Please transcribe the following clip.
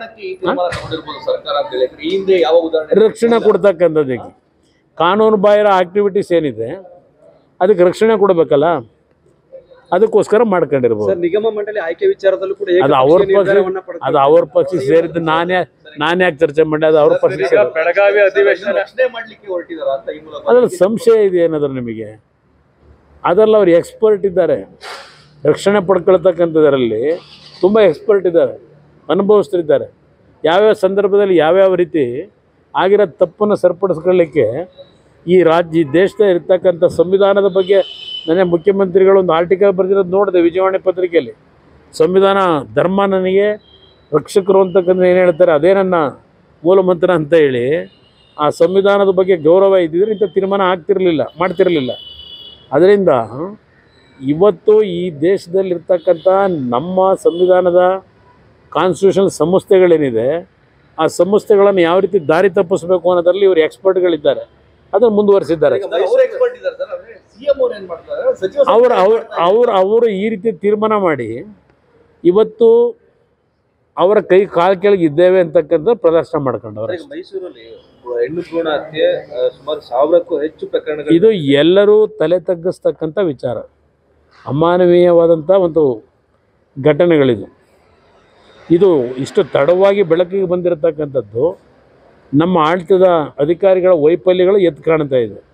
ಕಾರಣಕ್ಕೆ ಈ ತೀರ್ಮಾನ ತಗೊಂಡಿರ್ಬೋದು ಸರ್ಕಾರ ಅಂತ ಹೇಳಿ ಯಾಕಂದ್ರೆ ಈ ಹಿಂದೆ ಯಾವ ಉದಾಹರಣೆ ರಕ್ಷಣೆ ಕೊಡ್ತಕ್ಕಂಥದ್ದಕ್ಕೆ ಕಾನೂನು ಬಾಹಿರ ಆಕ್ಟಿವಿಟೀಸ್ ಏನಿದೆ ಅದಕ್ಕೆ ರಕ್ಷಣೆ ಕೊಡಬೇಕಲ್ಲ ಅದಕ್ಕೋಸ್ಕರ ಮಾಡ್ಕೊಂಡಿರ್ಬೋದು ಸರ್ ನಿಗಮ ಮಂಡಳಿ ಆಯ್ಕೆ ವಿಚಾರದಲ್ಲೂ ಕೂಡ ಅದು ಏಕಪಕ್ಷೀಯ ಅವ್ರ ಪಕ್ಷ ನಿರ್ಧಾರವನ್ನ ಪಡ್ಕೊಂಡು ಅದು ಅವ್ರ ಪಕ್ಷ ಸೇರಿದ್ದು ನಾನೇ ನಾನೇ ಯಾಕೆ ಚರ್ಚೆ ಮಾಡಿ ಅದು ಅವ್ರ ಪಕ್ಷ ಸೇರಿದ್ದು. ಬೆಳಗಾವಿ ಅಧಿವೇಶನ ರಕ್ಷಣೆ ಮಾಡ್ಲಿಕ್ಕೆ ಹೊರಟಿದಾರ ಅಂತ ಈ ಮೂಲಕ ಅದ್ರಲ್ಲಿ ಸಂಶಯ ಇದೆ ಏನಾದ್ರು ನಿಮಗೆ ಅದರಲ್ಲಿ ಅವ್ರು ಎಕ್ಸ್ಪರ್ಟ್ ಇದ್ದಾರೆ ರಕ್ಷಣೆ ಪಡ್ಕೊಳ್ತಕ್ಕಂಥದ್ರಲ್ಲಿ ತುಂಬ ಎಕ್ಸ್ಪರ್ಟ್ ಇದ್ದಾರೆ ಅನುಭವಿಸ್ತಿದ್ದಾರೆ ಯಾವ್ಯಾವ ಸಂದರ್ಭದಲ್ಲಿ ಯಾವ್ಯಾವ ರೀತಿ ಆಗಿರೋ ತಪ್ಪನ್ನು ಸರಿಪಡಿಸ್ಕೊಳ್ಳಿಕ್ಕೆ ಈ ರಾಜ್ಯ ಈ ದೇಶದ ಇರ್ತಕ್ಕಂಥ ಸಂವಿಧಾನದ ಬಗ್ಗೆ ನನಗೆ ಮುಖ್ಯಮಂತ್ರಿಗಳು ಒಂದು ಆರ್ಟಿಕಲ್ ಬರೆದಿರೋದು ನೋಡಿದೆ ವಿಜಯವಾಣಿ ಪತ್ರಿಕೆಯಲ್ಲಿ ಸಂವಿಧಾನ ಧರ್ಮ ನನಗೆ ರಕ್ಷಕರು ಅಂತಕ್ಕಂಥ ಏನು ಹೇಳ್ತಾರೆ ಅದೇ ನನ್ನ ಮೂಲ ಮಂತ್ರ ಅಂತ ಹೇಳಿ ಆ ಸಂವಿಧಾನದ ಬಗ್ಗೆ ಗೌರವ ಇದ್ದಿದ್ರೆ ಇಂಥ ತೀರ್ಮಾನ ಆಗ್ತಿರಲಿಲ್ಲ ಮಾಡ್ತಿರಲಿಲ್ಲ ಅದರಿಂದ ಇವತ್ತು ಈ ದೇಶದಲ್ಲಿರ್ತಕ್ಕಂಥ ನಮ್ಮ ಸಂವಿಧಾನದ ಕಾನ್ಸ್ಟಿಟ್ಯೂಷನ್ ಸಂಸ್ಥೆಗಳೇನಿದೆ ಆ ಸಂಸ್ಥೆಗಳನ್ನು ಯಾವ ರೀತಿ ದಾರಿ ತಪ್ಪಿಸ್ಬೇಕು ಅನ್ನೋದ್ರಲ್ಲಿ ಇವರು ಎಕ್ಸ್ಪರ್ಟ್ಗಳಿದ್ದಾರೆ ಅದನ್ನು ಮುಂದುವರಿಸಿದ್ದಾರೆ ಅವ್ರು ಎಕ್ಸ್ಪರ್ಟ್ ಇದ್ದಾರೆ ಸರ್ ಆದ್ರೆ ಸಿಎಂ ಅವ್ರು ಏನ್ ಮಾಡ್ತಾರೆ ಸಚಿವ ಅವ್ರು ಸಂಪುಟ ಅವ್ರು ಮಾಡ್ತಾ ಅವರು ಅವರು ಈ ರೀತಿ ತೀರ್ಮಾನ ಮಾಡಿ ಇವತ್ತು ಅವರ ಕೈ ಕಾಲು ಕೆಳಗೆ ಇದ್ದೇವೆ ಅಂತಕ್ಕಂಥ ಪ್ರದರ್ಶನ ಮಾಡ್ಕೊಂಡವ್ರೆ ಈಗ ಮೈಸೂರಲ್ಲಿ ಹೆಣ್ಣು ಭ್ರೂಣ ಹತ್ಯೆ ಆ, ಸುಮಾರು ಸಾವಿರಕ್ಕೂ ಹೆಚ್ಚು ಪ್ರಕರಣಗಳು ಇದು ಎಲ್ಲರೂ ತಲೆ ತಗ್ಗಿಸ್ತಕ್ಕಂಥ ವಿಚಾರ ಅಮಾನವೀಯವಾದಂಥ ಒಂದು ಘಟನೆಗಳಿದು ಇದು ಇಷ್ಟು ತಡವಾಗಿ ಬೆಳಕಿಗೆ ಬಂದಿರತಕ್ಕಂಥದ್ದು ನಮ್ಮ ಆಡಳಿತದ ಅಧಿಕಾರಿಗಳ ವೈಫಲ್ಯಗಳು ಎದ್ದು ಕಾಣ್ತಾ ಇದೆ